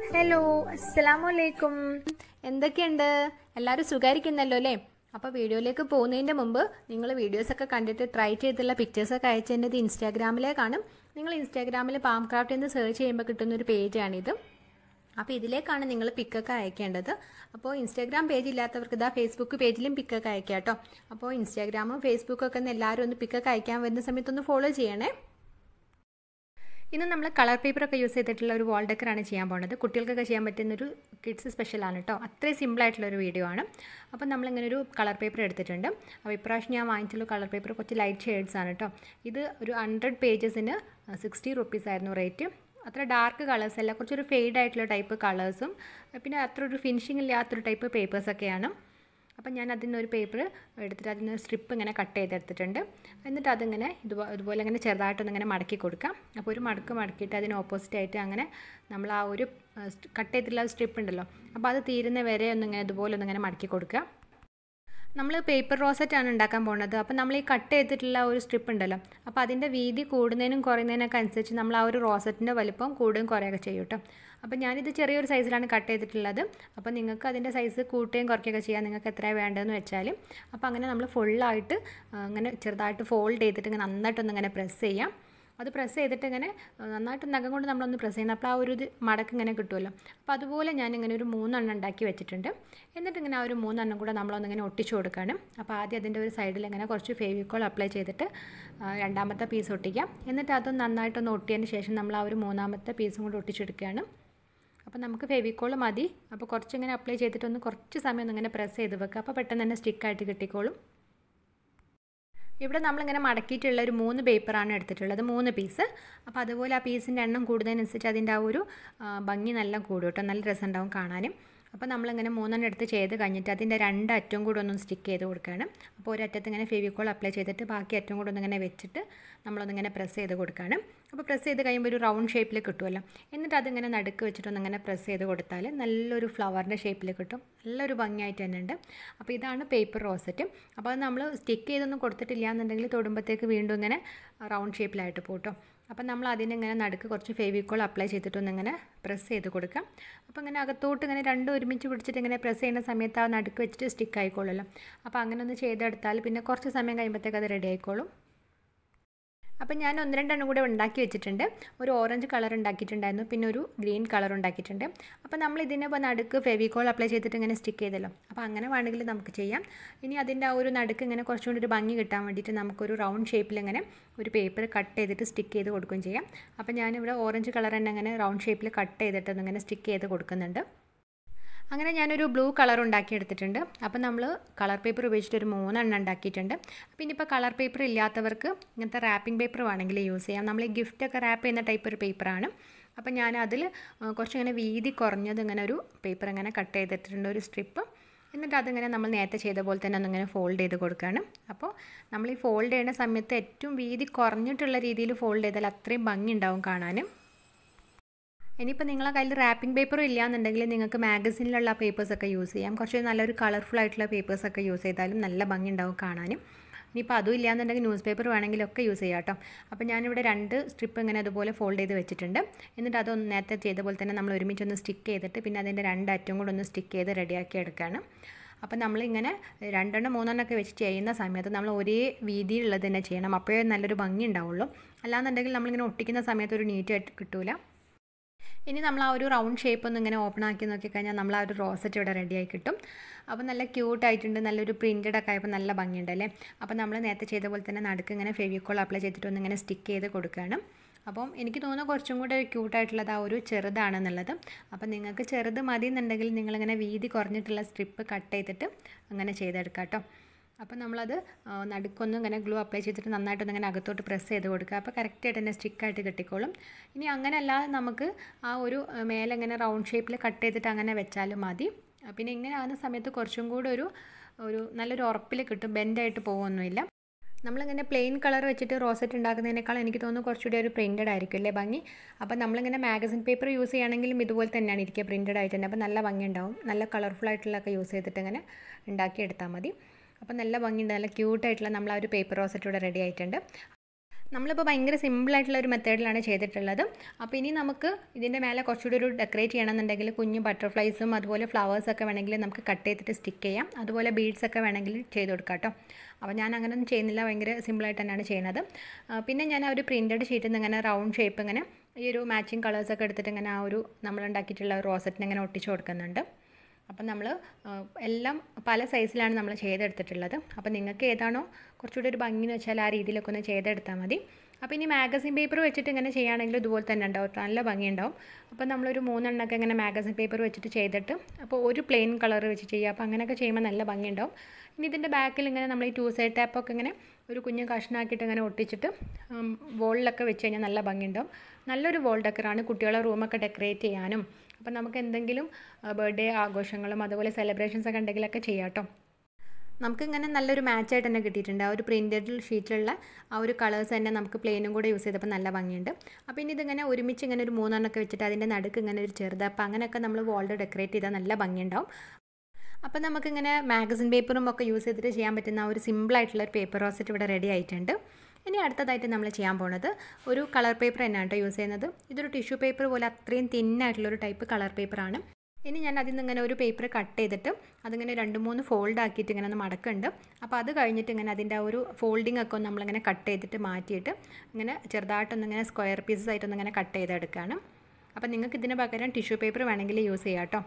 hello അസ്സലാമു അലൈക്കും എന്തൊക്കെയുണ്ട് എല്ലാവരും സുഖായിരിക്കുന്നല്ലോ അല്ലേ അപ്പോൾ വീഡിയോയിലേക്ക് പോകുന്നതിൻ്റെ മുമ്പ് നിങ്ങൾ വീഡിയോസൊക്കെ കണ്ടിട്ട് ട്രൈ ചെയ്തിട്ടുള്ള പിക്ചേഴ്സൊക്കെ അയച്ചതിൻ്റെ ഇൻസ്റ്റാഗ്രാമിലേക്കാണ് നിങ്ങൾ ഇൻസ്റ്റാഗ്രാമിൽ പാം ക്രാഫ്റ്റ് എന്ന് സെർച്ച് ചെയ്യുമ്പോൾ കിട്ടുന്ന ഒരു പേജാണിത് അപ്പോൾ ഇതിലേക്കാണ് നിങ്ങൾ പിക്കൊക്കെ അയക്കേണ്ടത് അപ്പോൾ ഇൻസ്റ്റാഗ്രാം പേജ് ഇല്ലാത്തവർക്ക് ഇതാ ഫേസ്ബുക്ക് പേജിലും പിക്കൊക്കെ അയക്കാം കേട്ടോ അപ്പോൾ ഇൻസ്റ്റാഗ്രാമും ഫേസ്ബുക്കും ഒക്കെ ഒന്ന് എല്ലാവരും ഒന്ന് പിക്കൊക്കെ അയക്കാൻ വരുന്ന സമയത്തൊന്ന് ഫോളോ ചെയ്യണേ ഇന്ന് നമ്മൾ കളർ പേപ്പറൊക്കെ യൂസ് ചെയ്തിട്ടുള്ള ഒരു വാൾ ഡെക്കറാണ് ചെയ്യാൻ പോകുന്നത് കുട്ടികൾക്കൊക്കെ ചെയ്യാൻ പറ്റുന്ന ഒരു കിഡ്സ് സ്പെഷ്യലാണ് കേട്ടോ അത്രയും സിമ്പിളായിട്ടുള്ള ഒരു വീഡിയോ ആണ് അപ്പോൾ നമ്മളിങ്ങനെ ഒരു കളർ പേപ്പർ എടുത്തിട്ടുണ്ട് അപ്പോൾ ഇപ്രാവശ്യം ഞാൻ വാങ്ങിച്ചുള്ള കളർ പേപ്പർ കുറച്ച് ലൈറ്റ് ഷെയ്ഡ്സ് ആണ് കേട്ടോ ഇത് ഒരു ഹൺഡ്രഡ് പേജസിന് സിക്സ്റ്റി റുപ്പീസ് ആയിരുന്നു റേറ്റ് അത്ര ഡാർക്ക് കളേഴ്സ് അല്ല കുറച്ചൊരു ഫെയ്ഡ് ആയിട്ടുള്ള ടൈപ്പ് കളേഴ്സും പിന്നെ അത്ര ഒരു ഫിനിഷിംഗ് ഇല്ലാത്തൊരു ടൈപ്പ് പേപ്പേഴ്സൊക്കെയാണ് അപ്പം ഞാൻ അതിൽ നിന്നൊരു പേപ്പർ എടുത്തിട്ട് അതിൽ നിന്ന് സ്ട്രിപ്പ് ഇങ്ങനെ കട്ട് ചെയ്തെടുത്തിട്ടുണ്ട് എന്നിട്ട് അതിങ്ങനെ ഇതുപോലെ ഇതുപോലെ ഇങ്ങനെ ചെറുതായിട്ടൊന്ന് ഇങ്ങനെ മടക്കി കൊടുക്കാം അപ്പോൾ ഒരു മടക്ക് മടക്കിയിട്ട് അതിന് ഓപ്പോസിറ്റ് ആയിട്ട് അങ്ങനെ നമ്മൾ ആ ഒരു കട്ട് ചെയ്തിട്ടുള്ള സ്ട്രിപ്പ് ഉണ്ടല്ലോ അപ്പോൾ അത് തീരുന്ന വരെ ഒന്നിങ്ങനെ ഇതുപോലെ ഒന്നിങ്ങനെ മടക്കി കൊടുക്കുക നമ്മൾ പേപ്പർ റോസറ്റാണ് ഉണ്ടാക്കാൻ പോകുന്നത് അപ്പോൾ നമ്മൾ ഈ കട്ട് ചെയ്തിട്ടുള്ള ഒരു സ്ട്രിപ്പ് ഉണ്ടല്ലോ അപ്പോൾ അതിൻ്റെ വീതി കൂടുന്നതിനും കുറയുന്നതിനൊക്കെ അനുസരിച്ച് നമ്മൾ ആ ഒരു റോസറ്റിൻ്റെ വലിപ്പം കൂടുകയും കുറയുകയൊക്കെ ചെയ്യും കേട്ടോ അപ്പോൾ ഞാനിത് ചെറിയൊരു സൈസിലാണ് കട്ട് ചെയ്തിട്ടുള്ളത് അപ്പോൾ നിങ്ങൾക്ക് അതിൻ്റെ സൈസ് കൂട്ടുകയും കുറയ്ക്കുകയൊക്കെ ചെയ്യാം നിങ്ങൾക്ക് എത്രയാണ് വേണ്ടതെന്ന് വെച്ചാൽ അപ്പോൾ അങ്ങനെ നമ്മൾ ഫുള്ളായിട്ട് അങ്ങനെ ചെറുതായിട്ട് ഫോൾഡ് ചെയ്തിട്ട് ഇങ്ങനെ നന്നായിട്ടൊന്ന് ഇങ്ങനെ പ്രസ് ചെയ്യാം അത് പ്രസ് ചെയ്തിട്ട് ഇങ്ങനെ നന്നായിട്ട് നഖം കൊണ്ട് നമ്മളൊന്ന് പ്രസ് ചെയ്യണം അപ്പോൾ ആ ഒരു ഇത് മടക്ക് ഇങ്ങനെ കിട്ടുമല്ലോ അപ്പോൾ അതുപോലെ ഞാൻ ഇങ്ങനെ ഒരു മൂന്നെണ്ണം ഉണ്ടാക്കി വെച്ചിട്ടുണ്ട് എന്നിട്ട് ഇങ്ങനെ ആ ഒരു മൂന്നെണ്ണം കൂടെ നമ്മളൊന്നിങ്ങനെ ഒട്ടിച്ചു കൊടുക്കണം അപ്പോൾ ആദ്യം അതിൻ്റെ ഒരു സൈഡിൽ ഇങ്ങനെ കുറച്ച് ഫേവിക്കോൾ അപ്ലൈ ചെയ്തിട്ട് രണ്ടാമത്തെ പീസ് ഒട്ടിക്കാം എന്നിട്ട് അത് നന്നായിട്ടൊന്ന് ഒട്ടിയതിന് ശേഷം നമ്മൾ ആ ഒരു മൂന്നാമത്തെ പീസും കൂടെ ഒട്ടിച്ചെടുക്കുകയാണ് അപ്പോൾ നമുക്ക് ഫെവിക്കോൾ മതി അപ്പോൾ കുറച്ചിങ്ങനെ അപ്ലൈ ചെയ്തിട്ടൊന്ന് കുറച്ച് സമയം ഒന്ന് ഇങ്ങനെ പ്രസ് ചെയ്ത് വെക്കുക അപ്പോൾ പെട്ടെന്ന് തന്നെ സ്റ്റിക്കായിട്ട് കിട്ടിക്കോളും ഇവിടെ നമ്മളിങ്ങനെ മടക്കിയിട്ടുള്ള ഒരു മൂന്ന് പേപ്പറാണ് എടുത്തിട്ടുള്ളത് മൂന്ന് പീസ് അപ്പോൾ അതുപോലെ ആ പീസിൻ്റെ എണ്ണം കൂടുന്നതിനനുസരിച്ച് അതിൻ്റെ ആ ഒരു ഭംഗി നല്ല കൂടും കേട്ടോ നല്ല രസം ഉണ്ടാവും കാണാനും അപ്പോൾ നമ്മളിങ്ങനെ മൂന്നെണ്ണം എടുത്ത് ചെയ്ത് കഴിഞ്ഞിട്ട് അതിൻ്റെ രണ്ട് അറ്റവും കൂടെ ഒന്ന് സ്റ്റിക്ക് ചെയ്ത് കൊടുക്കുകയാണ് അപ്പോൾ ഒരറ്റത്ത് ഇങ്ങനെ ഫെവിക്കോൾ അപ്ലൈ ചെയ്തിട്ട് ബാക്കി അറ്റവും കൂടെ ഒന്നിങ്ങനെ വെച്ചിട്ട് നമ്മളൊന്നിങ്ങനെ പ്രസ് ചെയ്ത് കൊടുക്കുകയാണ് അപ്പോൾ പ്രസ് ചെയ്ത് കഴിയുമ്പോൾ ഒരു റൗണ്ട് ഷേപ്പിൽ കിട്ടുമല്ലോ എന്നിട്ട് അതിങ്ങനെ നടുക്ക് വെച്ചിട്ട് ഒന്നിങ്ങനെ പ്രസ് ചെയ്ത് കൊടുത്താൽ നല്ലൊരു ഫ്ലവറിൻ്റെ ഷേപ്പിൽ കിട്ടും നല്ലൊരു ഭംഗിയായിട്ട് തന്നെ ഉണ്ട് അപ്പോൾ ഇതാണ് പേപ്പർ റോസറ്റ് അപ്പോൾ അത് നമ്മൾ സ്റ്റിക്ക് ചെയ്തൊന്നും കൊടുത്തിട്ടില്ല എന്നുണ്ടെങ്കിൽ തൊടുമ്പോഴത്തേക്ക് വീണ്ടും ഇങ്ങനെ റൗണ്ട് ഷേപ്പിലായിട്ട് പോട്ടോ അപ്പം നമ്മൾ അതിനിങ്ങനെ നടുക്ക് കുറച്ച് ഫേവിക്കോൾ അപ്ലൈ ചെയ്തിട്ടൊന്നിങ്ങനെ പ്രസ് ചെയ്ത് കൊടുക്കാം അപ്പോൾ ഇങ്ങനെ അകത്തോട്ട് ഇങ്ങനെ രണ്ടും ഒരുമിച്ച് പിടിച്ചിട്ട് ഇങ്ങനെ പ്രസ് ചെയ്യുന്ന സമയത്ത് ആ നടുക്ക് വെച്ചിട്ട് സ്റ്റിക്ക് ആയിക്കോളുമല്ലോ അപ്പോൾ അങ്ങനെ ഒന്ന് ചെയ്തെടുത്താൽ പിന്നെ കുറച്ച് സമയം കഴിയുമ്പോഴത്തേക്ക് അത് റെഡി ആയിക്കോളും അപ്പം ഞാൻ ഒന്ന് രണ്ടെണ്ണം കൂടെ ഉണ്ടാക്കി വെച്ചിട്ടുണ്ട് ഒരു ഓറഞ്ച് കളർ ഉണ്ടാക്കിയിട്ടുണ്ടായിരുന്നു പിന്നെ ഒരു ഗ്രീൻ കളർ ഉണ്ടാക്കിയിട്ടുണ്ട് അപ്പോൾ നമ്മൾ ഇതിനെ ഇപ്പോൾ നടുക്ക് ഫെവിക്കോൾ അപ്ലൈ ചെയ്തിട്ട് ഇങ്ങനെ സ്റ്റിക്ക് ചെയ്തല്ലോ അപ്പോൾ അങ്ങനെ വേണമെങ്കിൽ നമുക്ക് ചെയ്യാം ഇനി അതിൻ്റെ ആ ഒരു നടുക്ക് ഇങ്ങനെ കുറച്ചും കൂടി ഒരു ഭംഗി കിട്ടാൻ വേണ്ടിയിട്ട് നമുക്കൊരു റൗണ്ട് ഷേപ്പിൽ ഇങ്ങനെ ഒരു പേപ്പർ കട്ട് ചെയ്തിട്ട് സ്റ്റിക്ക് ചെയ്ത് കൊടുക്കുകയും ചെയ്യാം അപ്പോൾ ഞാനിവിടെ ഓറഞ്ച് കളർ തന്നെ ഇങ്ങനെ റൗണ്ട് ഷേപ്പിൽ കട്ട് ചെയ്തിട്ട് ഒന്നിങ്ങനെ സ്റ്റിക്ക് ചെയ്ത് കൊടുക്കുന്നുണ്ട് അങ്ങനെ ഞാനൊരു ബ്ലൂ കളർ ഉണ്ടാക്കിയെടുത്തിട്ടുണ്ട് അപ്പോൾ നമ്മൾ കളർ പേപ്പർ ഉപയോഗിച്ചിട്ട് ഒരു മൂന്നെണ്ണം ഉണ്ടാക്കിയിട്ടുണ്ട് പിന്നെ ഇപ്പോൾ കളർ പേപ്പർ ഇല്ലാത്തവർക്ക് ഇങ്ങനത്തെ റാപ്പിംഗ് പേപ്പർ വേണമെങ്കിൽ യൂസ് ചെയ്യാം നമ്മൾ ഈ ഗിഫ്റ്റൊക്കെ റാപ്പ് ചെയ്യുന്ന ടൈപ്പ് ഒരു പേപ്പറാണ് അപ്പോൾ ഞാൻ അതിൽ കുറച്ചിങ്ങനെ വീതി കുറഞ്ഞത് ഇങ്ങനെ ഒരു പേപ്പർ ഇങ്ങനെ കട്ട് ചെയ്തിട്ടുണ്ട് ഒരു സ്ട്രിപ്പ് എന്നിട്ട് അതിങ്ങനെ നമ്മൾ നേരത്തെ ചെയ്ത പോലെ തന്നെ ഒന്നിങ്ങനെ ഫോൾഡ് ചെയ്ത് കൊടുക്കുകയാണ് അപ്പോൾ നമ്മൾ ഈ ഫോൾഡ് ചെയ്യുന്ന സമയത്ത് ഏറ്റവും വീതി കുറഞ്ഞിട്ടുള്ള രീതിയിൽ ഫോൾഡ് ചെയ്താൽ അത്രയും ഭംഗി ഉണ്ടാവും കാണാനും ഇനിയിപ്പോൾ നിങ്ങളെ കയ്യിൽ റാപ്പിംഗ് പേപ്പറും ഇല്ലയെന്നുണ്ടെങ്കിൽ നിങ്ങൾക്ക് മാഗസിനിലുള്ള പേപ്പേഴ്സൊക്കെ യൂസ് ചെയ്യാം കുറച്ച് നല്ലൊരു കളർഫുൾ ആയിട്ടുള്ള പേപ്പേഴ്സൊക്കെ യൂസ് ചെയ്താലും നല്ല ഭംഗി ഉണ്ടാവും കാണാനും ഇനിയിപ്പോൾ അതും ഇല്ലയെന്നുണ്ടെങ്കിൽ ന്യൂസ് പേപ്പർ വേണമെങ്കിലൊക്കെ യൂസ് ചെയ്യാം കേട്ടോ അപ്പോൾ ഞാനിവിടെ രണ്ട് സ്ട്രിപ്പ് ഇങ്ങനെ അതുപോലെ ഫോൾഡ് ചെയ്ത് വെച്ചിട്ടുണ്ട് എന്നിട്ട് അതൊന്ന് നേരത്തെ ചെയ്ത പോലെ തന്നെ നമ്മൾ ഒരുമിച്ചൊന്ന് സ്റ്റിക്ക് ചെയ്തിട്ട് പിന്നെ അതിൻ്റെ രണ്ട് അറ്റവും കൂടെ ഒന്ന് സ്റ്റിക്ക് ചെയ്ത് റെഡിയാക്കി എടുക്കുകയാണ് അപ്പോൾ നമ്മളിങ്ങനെ രണ്ടെണ്ണം മൂന്നെണ്ണം ഒക്കെ വെച്ച് ചെയ്യുന്ന സമയത്ത് നമ്മൾ ഒരേ വീതിയിലുള്ളത് തന്നെ ചെയ്യണം അപ്പോഴേ നല്ലൊരു ഭംഗി ഉണ്ടാവുള്ളൂ അല്ലാന്നുണ്ടെങ്കിൽ നമ്മളിങ്ങനെ ഒട്ടിക്കുന്ന സമയത്ത് ഒരു നീറ്റായിട്ട് കിട്ടൂല ഇനി നമ്മൾ ആ ഒരു റൗണ്ട് ഷേപ്പ് ഒന്ന് ഇങ്ങനെ ഓപ്പൺ ആക്കി നോക്കിക്കഴിഞ്ഞാൽ നമ്മൾ ആ ഒരു റോസറ്റ് ഇവിടെ റെഡിയായി കിട്ടും അപ്പോൾ നല്ല ക്യൂട്ട് ആയിട്ടുണ്ട് നല്ലൊരു പ്രിൻറ്റഡ് ഒക്കെ ആയപ്പോൾ നല്ല ഭംഗിയുണ്ട് അല്ലേ അപ്പോൾ നമ്മൾ നേരത്തെ ചെയ്ത പോലെ തന്നെ നടുക്ക് ഇങ്ങനെ ഫെവിക്കോൾ അപ്ലൈ ചെയ്തിട്ട് ഒന്ന് ഇങ്ങനെ സ്റ്റിക്ക് ചെയ്ത് കൊടുക്കുകയാണ് അപ്പം എനിക്ക് തോന്നുന്നു കുറച്ചും കൂടെ ക്യൂട്ടായിട്ടുള്ളത് ആ ഒരു ചെറുതാണെന്നുള്ളത് അപ്പം നിങ്ങൾക്ക് ചെറുത് മതി എന്നുണ്ടെങ്കിൽ നിങ്ങളിങ്ങനെ വീതി കുറഞ്ഞിട്ടുള്ള സ്ട്രിപ്പ് കട്ട് ചെയ്തിട്ട് അങ്ങനെ ചെയ്തെടുക്കാം കേട്ടോ അപ്പോൾ നമ്മളത് നടുക്കൊന്നും ഇങ്ങനെ ഗ്ലൂ അപ്ലൈ ചെയ്തിട്ട് നന്നായിട്ടൊന്ന് ഇങ്ങനെ അകത്തോട്ട് പ്രസ് ചെയ്ത് കൊടുക്കുക അപ്പോൾ കറക്റ്റായിട്ട് തന്നെ സ്റ്റിക്കായിട്ട് കിട്ടിക്കോളും ഇനി അങ്ങനെ അല്ലാതെ നമുക്ക് ആ ഒരു മേലെ ഇങ്ങനെ റൗണ്ട് ഷേപ്പിൽ കട്ട് ചെയ്തിട്ട് അങ്ങനെ വെച്ചാലും മതി പിന്നെ ഇങ്ങനെ ആകുന്ന സമയത്ത് കുറച്ചും കൂടെ ഒരു ഒരു നല്ലൊരു ഉറപ്പിൽ കിട്ടും ബെൻഡായിട്ട് പോകുമൊന്നുമില്ല നമ്മളിങ്ങനെ പ്ലെയിൻ കളർ വെച്ചിട്ട് റോസറ്റ് ഉണ്ടാക്കുന്നതിനേക്കാൾ എനിക്ക് തോന്നുന്നു കുറച്ചുകൂടി ഒരു പ്രിൻറ്റഡ് ആയിരിക്കും അല്ലേ ഭംഗി അപ്പോൾ നമ്മളിങ്ങനെ മാഗസിൻ പേപ്പർ യൂസ് ചെയ്യുകയാണെങ്കിലും ഇതുപോലെ തന്നെയാണ് ഇരിക്കുക പ്രിൻറ്റഡ് ആയിട്ട് തന്നെ അപ്പോൾ നല്ല ഭംഗി ഉണ്ടാവും നല്ല കളർഫുൾ ആയിട്ടുള്ളതൊക്കെ യൂസ് ചെയ്തിട്ട് ഇങ്ങനെ ഉണ്ടാക്കിയെടുത്താൽ മതി അപ്പോൾ നല്ല ഭംഗിയുണ്ട് നല്ല ക്യൂട്ടായിട്ടുള്ള നമ്മൾ ആ ഒരു പേപ്പർ റോസറ്റ് ഇവിടെ റെഡി ആയിട്ടുണ്ട് നമ്മളിപ്പോൾ ഭയങ്കര സിമ്പിളായിട്ടുള്ള ഒരു മെത്തേഡിലാണ് ചെയ്തിട്ടുള്ളത് അപ്പോൾ ഇനി നമുക്ക് ഇതിൻ്റെ മേലെ കുറച്ചുകൂടി ഒരു ഡെക്കറേറ്റ് ചെയ്യണമെന്നുണ്ടെങ്കിൽ കുഞ്ഞു ബട്ടർഫ്ലൈസും അതുപോലെ ഫ്ലവേഴ്സൊക്കെ വേണമെങ്കിൽ നമുക്ക് കട്ട് ചെയ്തിട്ട് സ്റ്റിക്ക് ചെയ്യാം അതുപോലെ ബീഡ്സ് ഒക്കെ വേണമെങ്കിൽ ചെയ്ത് കൊടുക്കാം കേട്ടോ അപ്പോൾ ഞാൻ അങ്ങനെയൊന്നും ചെയ്യുന്നില്ല ഭയങ്കര സിമ്പിളായിട്ട് തന്നെയാണ് ചെയ്യുന്നത് പിന്നെ ഞാൻ ആ ഒരു പ്രിൻറ്റഡ് ഷീറ്റിൽ നിന്ന് ഇങ്ങനെ റൗണ്ട് ഷേപ്പ് ഇങ്ങനെ ഈ ഒരു മാച്ചിങ് കളേഴ്സൊക്കെ എടുത്തിട്ട് ഇങ്ങനെ ആ ഒരു നമ്മളുണ്ടാക്കിയിട്ടുള്ള റോസറ്റിന് ഇങ്ങനെ ഒട്ടിച്ച് കൊടുക്കുന്നുണ്ട് അപ്പം നമ്മൾ എല്ലാം പല സൈസിലാണ് നമ്മൾ ചെയ്തെടുത്തിട്ടുള്ളത് അപ്പോൾ നിങ്ങൾക്ക് ഏതാണോ കുറച്ചുകൂടി ഒരു ഭംഗി എന്ന് വെച്ചാൽ ആ രീതിയിലൊക്കെ ഒന്ന് ചെയ്തെടുത്താൽ മതി അപ്പോൾ ഇനി മാഗസിൻ പേപ്പർ വെച്ചിട്ട് ഇങ്ങനെ ചെയ്യുകയാണെങ്കിൽ ഇതുപോലെ തന്നെ ഉണ്ടാവും നല്ല ഭംഗിയുണ്ടാവും അപ്പോൾ നമ്മളൊരു മൂന്നെണ്ണമൊക്കെ ഇങ്ങനെ മാഗസിൻ പേപ്പർ വെച്ചിട്ട് ചെയ്തിട്ട് അപ്പോൾ ഒരു പ്ലെയിൻ കളർ വെച്ച് ചെയ്യുക അപ്പോൾ അങ്ങനെയൊക്കെ ചെയ്യുമ്പോൾ നല്ല ഭംഗിയുണ്ടാവും ഇനി ഇതിൻ്റെ ബാക്കിൽ ഇങ്ങനെ നമ്മൾ ഈ ടു സൈഡ് ടാപ്പൊക്കെ ഇങ്ങനെ ഒരു കുഞ്ഞു കഷ്ണാക്കിയിട്ട് ഇങ്ങനെ ഒട്ടിച്ചിട്ട് വോളിലൊക്കെ വെച്ച് കഴിഞ്ഞാൽ നല്ല ഭംഗിയുണ്ടാവും നല്ലൊരു വോൾ ഡെക്കറാണ് കുട്ടികളെ റൂമൊക്കെ ഡെക്കറേറ്റ് ചെയ്യാനും അപ്പോൾ നമുക്ക് എന്തെങ്കിലും ബർത്ത്ഡേ ആഘോഷങ്ങളും അതുപോലെ സെലിബ്രേഷൻസ് ഒക്കെ ഉണ്ടെങ്കിലൊക്കെ ചെയ്യാം കേട്ടോ നമുക്കിങ്ങനെ നല്ലൊരു മാച്ചായിട്ട് തന്നെ കിട്ടിയിട്ടുണ്ട് ആ ഒരു പ്രിൻറ്റഡ് ഷീറ്റിലുള്ള ആ ഒരു കളേഴ്സ് തന്നെ നമുക്ക് പ്ലെയിനും കൂടെ യൂസ് ചെയ്തപ്പോൾ നല്ല ഭംഗിയുണ്ട് അപ്പോൾ ഇനി ഇതിങ്ങനെ ഒരുമിച്ച് ഇങ്ങനെ ഒരു മൂന്നെണ്ണമൊക്കെ വെച്ചിട്ട് അതിൻ്റെ നടുക്ക് ഇങ്ങനെ ഒരു ചെറുത് അപ്പോൾ അങ്ങനെയൊക്കെ നമ്മൾ വോൾഡ് ഡെക്കറേറ്റ് ചെയ്താൽ നല്ല ഭംഗിയുണ്ടാവും അപ്പോൾ നമുക്കിങ്ങനെ മാഗസിൻ പേപ്പറും ഒക്കെ യൂസ് ചെയ്തിട്ട് ചെയ്യാൻ പറ്റുന്ന ഒരു സിമ്പിളായിട്ടുള്ള ഒരു പേപ്പർ റോസറ്റ് ഇവിടെ റെഡി ആയിട്ടുണ്ട് ഇനി അടുത്തതായിട്ട് നമ്മൾ ചെയ്യാൻ പോണത് ഒരു കളർ പേപ്പർ തന്നെയാണ് കേട്ടോ യൂസ് ചെയ്യുന്നത് ഇതൊരു ടിഷ്യൂ പേപ്പർ പോലെ അത്രയും തിന്നായിട്ടുള്ളൊരു ടൈപ്പ് കളർ പേപ്പറാണ് ഇനി ഞാൻ അതിൽ നിന്ന് ഇങ്ങനെ ഒരു പേപ്പർ കട്ട് ചെയ്തിട്ട് അതിങ്ങനെ രണ്ട് മൂന്ന് ഫോൾഡ് ആക്കിയിട്ട് ഇങ്ങനെ ഒന്ന് മടക്കുന്നുണ്ട് അപ്പോൾ അത് കഴിഞ്ഞിട്ട് ഇങ്ങനെ അതിൻ്റെ ആ ഒരു ഫോൾഡിംഗ് ഒക്കെ ഒന്ന് നമ്മളിങ്ങനെ കട്ട് ചെയ്തിട്ട് മാറ്റിയിട്ട് ഇങ്ങനെ ചെറുതായിട്ടൊന്ന് ഇങ്ങനെ സ്ക്വയർ പീസസ് ആയിട്ടൊന്ന് ഇങ്ങനെ കട്ട് ചെയ്തെടുക്കുകയാണ് അപ്പോൾ നിങ്ങൾക്ക് ഇതിന് പകരം ടിഷ്യൂ പേപ്പർ വേണമെങ്കിൽ യൂസ് ചെയ്യാം കേട്ടോ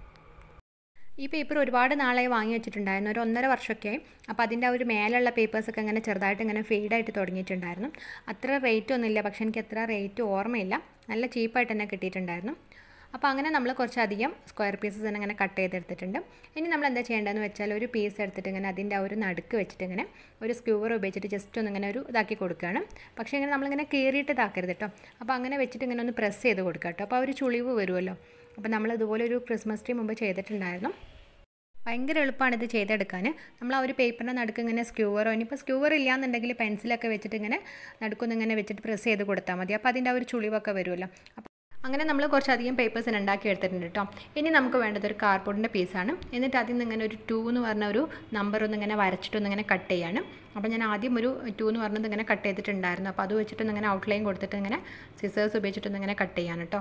ഈ പേപ്പർ ഒരുപാട് നാളായി വാങ്ങി വെച്ചിട്ടുണ്ടായിരുന്നു ഒരു ഒന്നര വർഷമൊക്കെ അപ്പോൾ അതിൻ്റെ ആ ഒരു മേലുള്ള പേപ്പേഴ്സൊക്കെ ഇങ്ങനെ ചെറുതായിട്ട് ഇങ്ങനെ ഫെയ്ഡായിട്ട് തുടങ്ങിയിട്ടുണ്ടായിരുന്നു അത്ര റേറ്റ് ഒന്നുമില്ല പക്ഷേ എനിക്ക് അത്ര റേറ്റ് ഓർമ്മയില്ല നല്ല ചീപ്പായിട്ട് തന്നെ കിട്ടിയിട്ടുണ്ടായിരുന്നു അപ്പോൾ അങ്ങനെ നമ്മൾ കുറച്ചധികം സ്ക്വയർ പീസസ് തന്നെ ഇങ്ങനെ കട്ട് ചെയ്തെടുത്തിട്ടുണ്ട് ഇനി നമ്മൾ എന്താ ചെയ്യേണ്ടതെന്ന് വെച്ചാൽ ഒരു പീസ് എടുത്തിട്ട് ഇങ്ങനെ അതിൻ്റെ ആ ഒരു നടുക്ക് വെച്ചിട്ട് ഇങ്ങനെ ഒരു സ്ക്യൂവർ ഉപയോഗിച്ചിട്ട് ജസ്റ്റ് ഒന്ന് ഇങ്ങനെ ഒരു ഇതാക്കി കൊടുക്കുകയാണ് പക്ഷേ ഇങ്ങനെ നമ്മളിങ്ങനെ കീറിയിട്ട് ഇതാക്കരുത് കേട്ടോ അപ്പോൾ അങ്ങനെ വെച്ചിട്ട് ഇങ്ങനെ ഒന്ന് പ്രസ് ചെയ്ത് കൊടുക്കുക കേട്ടോ അപ്പോൾ ആ ഒരു ചുളിവ് വരുമല്ലോ അപ്പോൾ നമ്മൾ ഇതുപോലെ ഒരു ക്രിസ്മസ് ട്രീ മുമ്പ് ചെയ്തിട്ടുണ്ടായിരുന്നു ഭയങ്കര എളുപ്പമാണ് ഇത് ചെയ്തെടുക്കാൻ നമ്മൾ ആ ഒരു പേപ്പറിൻ്റെ നടുക്ക് ഇങ്ങനെ സ്ക്യൂവറോ ഇനിയിപ്പോൾ സ്ക്യൂവർ ഇല്ലയെന്നുണ്ടെങ്കിൽ പെൻസിലൊക്കെ വെച്ചിട്ട് ഇങ്ങനെ നടുക്കൊന്ന് ഇങ്ങനെ വെച്ചിട്ട് പ്രസ് ചെയ്ത് കൊടുത്താൽ മതി അപ്പോൾ അതിൻ്റെ ആ ഒരു ചുളിവൊക്കെ വരുമല്ലോ അപ്പോൾ അങ്ങനെ നമ്മൾ കുറച്ചധികം പേപ്പേഴ്സ് ഉണ്ടാക്കി എടുത്തിട്ടുണ്ട് കേട്ടോ ഇനി നമുക്ക് വേണ്ടത് ഒരു കാർഡ്ബോർഡിൻ്റെ പീസാണ് എന്നിട്ട് അതിൽ നിന്ന് ഇങ്ങനെ ഒരു ടു എന്ന് പറഞ്ഞ ഒരു നമ്പർ ഒന്ന് ഇങ്ങനെ വരച്ചിട്ടൊന്ന് ഇങ്ങനെ കട്ട് ചെയ്യാണ് അപ്പോൾ ഞാൻ ആദ്യം ഒരു ടു എന്ന് പറഞ്ഞത് ഇങ്ങനെ കട്ട് ചെയ്തിട്ടുണ്ടായിരുന്നു അപ്പോൾ അത് വെച്ചിട്ടൊന്ന് ഇങ്ങനെ ഔട്ട്ലൈൻ കൊടുത്തിട്ട് ഇങ്ങനെ സിസേഴ്സ് ഉപയോഗിച്ചിട്ടൊന്ന് ഇങ്ങനെ കട്ട് ചെയ്യാണ് കേട്ടോ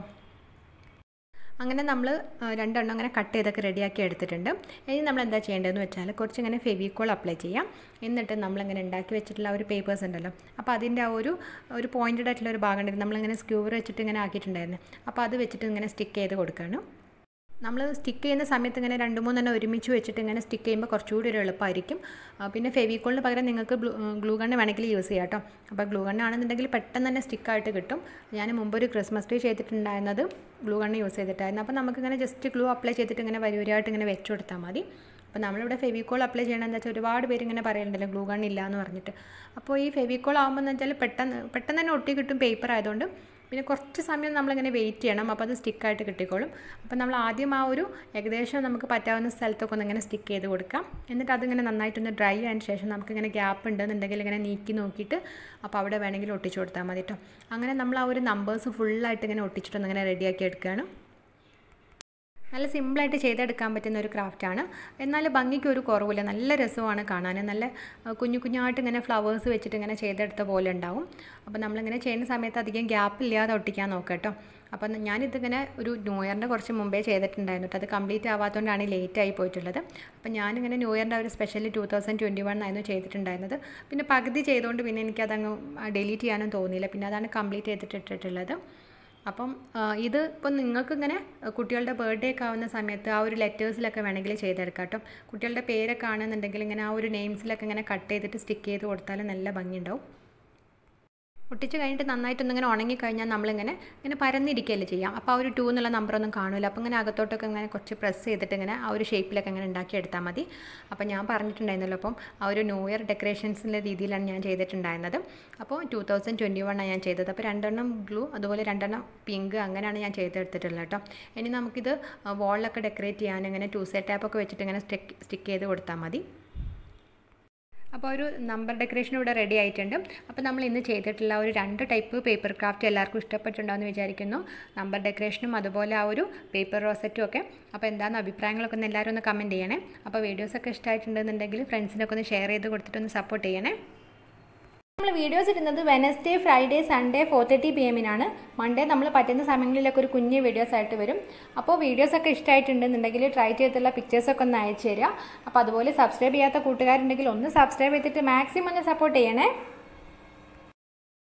അങ്ങനെ നമ്മൾ രണ്ടെണ്ണം അങ്ങനെ കട്ട് ചെയ്തൊക്കെ റെഡിയാക്കി എടുത്തിട്ടുണ്ട് ഇനി നമ്മൾ എന്താ ചെയ്യേണ്ടതെന്ന് വെച്ചാൽ കുറച്ച് ഇങ്ങനെ ഫെവിക്കോൾ അപ്ലൈ ചെയ്യാം എന്നിട്ട് നമ്മളിങ്ങനെ ഉണ്ടാക്കി വെച്ചിട്ടുള്ള ഒരു പേപ്പേഴ്സ് ഉണ്ടല്ലോ അപ്പോൾ അതിൻ്റെ ആ ഒരു ഒരു പോയിൻറ്റഡ് ആയിട്ടുള്ള ഒരു ഭാഗം ഉണ്ടായിരുന്നു നമ്മളിങ്ങനെ സ്ക്യൂവർ വെച്ചിട്ട് ഇങ്ങനെ ആക്കിയിട്ടുണ്ടായിരുന്നു അപ്പോൾ അത് വെച്ചിട്ട് ഇങ്ങനെ സ്റ്റിക്ക് ചെയ്ത് കൊടുക്കുകയാണ് നമ്മൾ സ്റ്റിക്ക് ചെയ്യുന്ന സമയത്ത് ഇങ്ങനെ രണ്ട് മൂന്നെണ്ണം ഒരുമിച്ച് വെച്ചിട്ട് ഇങ്ങനെ സ്റ്റിക്ക് ചെയ്യുമ്പോൾ കുറച്ചുകൂടി ഒരു എളുപ്പമായിരിക്കും പിന്നെ ഫെവിക്കോളിന് പകരം നിങ്ങൾക്ക് ഗ്ലൂ ഗ്ലൂ ഗണ്ണ് വേണമെങ്കിൽ യൂസ് ചെയ്യാം കേട്ടോ അപ്പോൾ ഗ്ലൂ ഗണ്ണാണെന്നുണ്ടെങ്കിൽ പെട്ടെന്ന് തന്നെ സ്റ്റിക്കായിട്ട് കിട്ടും ഞാൻ മുമ്പ് ഒരു ക്രിസ്മസ് ട്രീ ചെയ്തിട്ടുണ്ടായിരുന്നത് ഗ്ലൂ ഗണ്ണ് യൂസ് ചെയ്തിട്ടായിരുന്നു അപ്പോൾ നമുക്കിങ്ങനെ ജസ്റ്റ് ഗ്ലൂ അപ്ലൈ ചെയ്തിട്ട് ഇങ്ങനെ വരിവരായിട്ട് ഇങ്ങനെ വെച്ച് കൊടുത്താൽ മതി അപ്പോൾ നമ്മളിവിടെ ഫെവിക്കോൾ അപ്ലൈ ചെയ്യണം എന്താ വെച്ചാൽ ഒരുപാട് പേര് ഇങ്ങനെ പറയുന്നുണ്ടല്ലോ ഗ്ലൂ ഗൺ ഇല്ല എന്ന് പറഞ്ഞിട്ട് അപ്പോൾ ഈ ഫെവിക്കോൾ ആകുമ്പോൾ എന്ന് വെച്ചാൽ പെട്ടെന്ന് പെട്ടെന്ന് തന്നെ ഒട്ടി കിട്ടും പേപ്പർ ആയതുകൊണ്ട് പിന്നെ കുറച്ച് സമയം നമ്മളിങ്ങനെ വെയിറ്റ് ചെയ്യണം അപ്പോൾ അത് സ്റ്റിക്കായിട്ട് കിട്ടിക്കോളും അപ്പോൾ നമ്മൾ ആദ്യം ആ ഒരു ഏകദേശം നമുക്ക് പറ്റാവുന്ന സ്ഥലത്തൊക്കെ ഒന്ന് ഇങ്ങനെ സ്റ്റിക്ക് ചെയ്ത് കൊടുക്കാം എന്നിട്ട് അതിങ്ങനെ നന്നായിട്ടൊന്ന് ഡ്രൈ ആയതിന് ശേഷം നമുക്കിങ്ങനെ ഗ്യാപ്പ് ഉണ്ടെന്നുണ്ടെങ്കിൽ ഇങ്ങനെ നീക്കി നോക്കിയിട്ട് അപ്പോൾ അവിടെ വേണമെങ്കിൽ ഒട്ടിച്ചു കൊടുത്താൽ മതി കേട്ടോ അങ്ങനെ നമ്മൾ ആ ഒരു നമ്പേഴ്സ് ഫുള്ളായിട്ട് ഇങ്ങനെ ഒട്ടിച്ചിട്ടൊന്ന് ഇങ്ങനെ റെഡിയാക്കി എടുക്കുകയാണ് നല്ല സിമ്പിളായിട്ട് ചെയ്തെടുക്കാൻ പറ്റുന്ന ഒരു ക്രാഫ്റ്റാണ് എന്നാൽ ഭംഗിക്ക് ഒരു കുറവില്ല നല്ല രസമാണ് കാണാൻ നല്ല കുഞ്ഞു കുഞ്ഞായിട്ട് ഇങ്ങനെ ഫ്ലവേഴ്സ് വെച്ചിട്ട് ഇങ്ങനെ ചെയ്തെടുത്ത പോലെ ഉണ്ടാവും അപ്പോൾ നമ്മളിങ്ങനെ ചെയ്യുന്ന സമയത്ത് അധികം ഗ്യാപ്പ് ഇല്ലാതെ ഒട്ടിക്കാൻ നോക്കാം കേട്ടോ അപ്പം ഞാനിതിങ്ങനെ ഒരു ന്യൂ ഇയറിൻ്റെ കുറച്ച് മുമ്പേ ചെയ്തിട്ടുണ്ടായിരുന്നു കേട്ടോ അത് കംപ്ലീറ്റ് ആവാത്തതുകൊണ്ടാണ് ലേറ്റ് ആയി പോയിട്ടുള്ളത് അപ്പം ഞാനിങ്ങനെ ന്യൂ ഇയറിൻ്റെ ഒരു specially two thousand twenty one ആയിരുന്നു ചെയ്തിട്ടുണ്ടായിരുന്നത് പിന്നെ പകുതി ചെയ്തുകൊണ്ട് പിന്നെ എനിക്കതങ്ങ് ഡിലീറ്റ് ചെയ്യാനും തോന്നിയില്ല പിന്നെ അതാണ് കംപ്ലീറ്റ് ചെയ്തിട്ടിട്ടുള്ളത് അപ്പം ഇത് ഇപ്പം നിങ്ങൾക്കിങ്ങനെ കുട്ടികളുടെ ബർത്ത്ഡേ ഒക്കെ ആവുന്ന സമയത്ത് ആ ഒരു ലെറ്റേഴ്സിലൊക്കെ വേണമെങ്കിൽ ചെയ്തെടുക്കാം കേട്ടോ കുട്ടികളുടെ പേരൊക്കെ ആണെന്നുണ്ടെങ്കിൽ ഇങ്ങനെ ആ ഒരു നെയിംസിലൊക്കെ ഇങ്ങനെ കട്ട് ചെയ്തിട്ട് സ്റ്റിക്ക് ചെയ്ത് കൊടുത്താൽ നല്ല ഭംഗിയുണ്ടാവും ഒട്ടിച്ച് കഴിഞ്ഞിട്ട് നന്നായിട്ടൊന്നിങ്ങനെ ഉണങ്ങിക്കഴിഞ്ഞാൽ നമ്മളിങ്ങനെ ഇങ്ങനെ പരന്നിരിക്കുകയല്ലേ ചെയ്യാം അപ്പോൾ ആ ഒരു ടൂ എന്നുള്ള നമ്പറൊന്നും കാണില്ല അപ്പോൾ ഇങ്ങനെ അകത്തോട്ടൊക്കെ ഇങ്ങനെ കുറച്ച് പ്രസ് ചെയ്തിട്ട് ഇങ്ങനെ ആ ഒരു ഷേപ്പിലൊക്കെ ഇങ്ങനെ ഉണ്ടാക്കിയെടുത്താൽ മതി അപ്പോൾ ഞാൻ പറഞ്ഞിട്ടുണ്ടായിരുന്നല്ലോ അപ്പം ആ ഒരു ന്യൂ ഇയർ ഡെക്കറേഷൻസിൻ്റെ രീതിയിലാണ് ഞാൻ ചെയ്തിട്ടുണ്ടായിരുന്നത് അപ്പോൾ ടു തൗസൻഡ് ട്വൻറ്റി വണ്ണാണ് ഞാൻ ചെയ്തത് അപ്പോൾ രണ്ടെണ്ണം ബ്ലൂ അതുപോലെ രണ്ടെണ്ണം പിങ്ക് അങ്ങനെയാണ് ഞാൻ ചെയ്തെടുത്തിട്ടുള്ളത് കേട്ടോ ഇനി നമുക്കിത് വാളിലൊക്കെ ഡെക്കറേറ്റ് ചെയ്യാൻ ഇങ്ങനെ ടു സെറ്റ് ടാപ്പൊക്കെ വെച്ചിട്ട് ഇങ്ങനെ സ്റ്റിക്ക് സ്റ്റിക്ക് ചെയ്ത് കൊടുത്താൽ മതി അപ്പോൾ ഒരു നമ്പർ ഡെക്കറേഷൻ ഇവിടെ റെഡി ആയിട്ടുണ്ട് അപ്പോൾ നമ്മൾ ഇന്ന് ചെയ്തിട്ടുള്ള ഒരു രണ്ട് ടൈപ്പ് പേപ്പർ ക്രാഫ്റ്റ് എല്ലാവർക്കും ഇഷ്ടപ്പെട്ടിട്ടുണ്ടാകുമെന്ന് വിചാരിക്കുന്നു നമ്പർ ഡെക്കറേഷനും അതുപോലെ ആ ഒരു പേപ്പർ റോസറ്റും ഒക്കെ അപ്പോൾ എന്താണെന്ന് അഭിപ്രായങ്ങളൊക്കെ ഒന്ന് എല്ലാവരും ഒന്ന് കമൻറ്റ് ചെയ്യണേ അപ്പോൾ വീഡിയോസൊക്കെ ഇഷ്ടമായിട്ടുണ്ടെന്നുണ്ടെങ്കിൽ ഫ്രണ്ട്സിനൊക്കെ ഒന്ന് ഷെയർ ചെയ്ത് കൊടുത്തിട്ടൊന്ന് സപ്പോർട്ട് ചെയ്യണേ നമ്മൾ വീഡിയോസ് ഇടുന്നത് Wednesday Friday Sunday four thirty P എമ്മിനാണ് മൺഡേ നമ്മൾ പറ്റുന്ന സമയങ്ങളിലൊക്കെ ഒരു കുഞ്ഞ് വീഡിയോസ് ആയിട്ട് വരും അപ്പോൾ വീഡിയോസൊക്കെ ഇഷ്ടമായിട്ടുണ്ടെന്നുണ്ടെങ്കിൽ ട്രൈ ചെയ്തിട്ടുള്ള പിക്ചേഴ്സൊക്കെ ഒന്ന് അയച്ചു തരിക അപ്പോൾ അതുപോലെ സബ്സ്ക്രൈബ് ചെയ്യാത്ത കൂട്ടുകാരുണ്ടെങ്കിൽ ഒന്ന് സബ്സ്ക്രൈബ് ചെയ്തിട്ട് മാക്സിമം ഒന്ന് സപ്പോർട്ട് ചെയ്യണേ